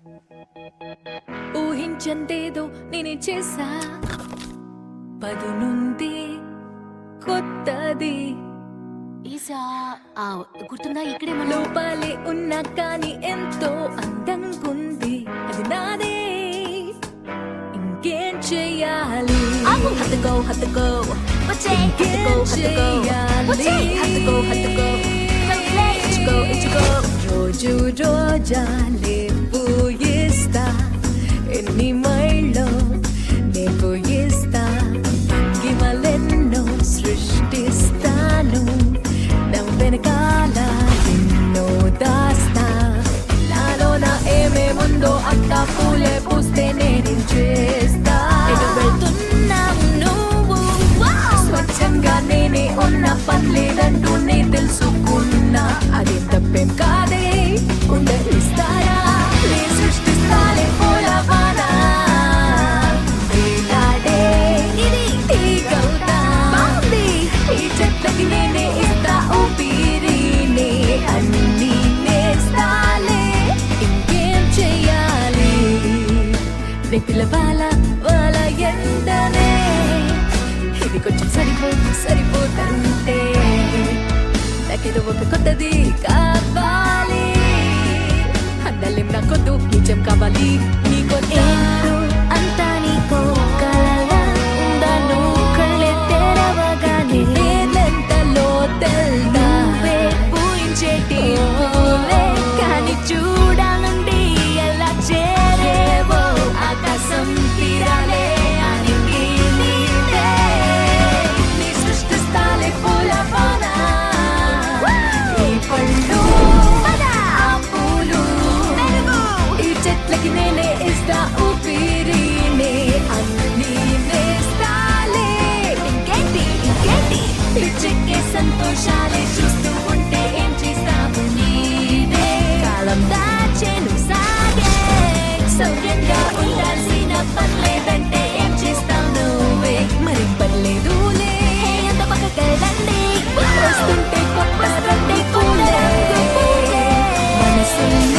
ఊహించందేదో నేనే చేసా పదునుంది కొత్తది ఈసా ఆ, గుర్తుందా ఇక్కడే మనం లోపాలే ఉన్నా కానీ ఎంతో అందంగుంది అది నాదే ఇంకేం చెయ్యాలి ఆగు, హత్తుకో హత్తుకో వచ్చే హత్తుకో హత్తుకో వచ్చే హత్తుకో హత్తుకో వదిలే, ఇచ్చుకో ఇచ్చుకో రోజు రోజాలే పూయిస్తా ఎన్ని మైళ్ళో నే పూయిస్తా భంగిమలెన్నో సృష్టిస్తాను నవ్వు వెనకాల ఎన్నో దాస్తా నాలో నా ఏమేముందో అంతా పూలే పూస్తే నేనేం చేస్తా ఎటు వెళ్తున్నావు నువ్వు స్వచ్ఛంగా నేనే ఉన్న పర్లేదంటూ నే తెలుసుకున్నా అది తప్పేం కాదే ఉండలిస్తారా నే సృష్టిస్తాలే పూలవాన వేలాడే ఇది తీగవుతా బాగుంది ఈ చెట్లకి నేనే ఇస్తా ఊపిరినే అన్ని నేస్తాలే ఇంకేం చెయ్యాలి నే పిలవాల వాళ్ళ ఎండనే ఇది కొంచెం సరిపో సరిపోతంటే నాకేదో ఒక కొత్తది కావాలి అందలేం నాకొద్దు నిజం కావాలి నీకొద్దా అంతా నీకో కలలా ఉందను కళ్ళే తెరవగానే నేనెంతలో తెల్దా నువ్వే పూయించేటి పూలే కానీ చూడాలండి ఎలా చేరేవో ఆకాశం తీరాలే అని నీదే. నీ సృష్టిస్తాలే పూల వాన ఈ పళ్ళు ఆ పూలు ఈ చెట్లకి నేనే ఇస్తా ఊపిరినే అన్ని నేస్తాలే ఇంకేంటి ఇంకేంటి పిచ్చికే సంతోషాలే చూస్తూ ఉంటే ఏం చేస్తావు నీదే కాలం దాచెను సాగే సౌర్యంగా ఉండాల్సిన పర్లేదంటే ఏం చేస్తావు నువ్వే మరి పర్లేదులే ఎంత పక్కకెళ్ళండి వస్తుంటే కొట్టొస్తుంటే పూలే మనసున్న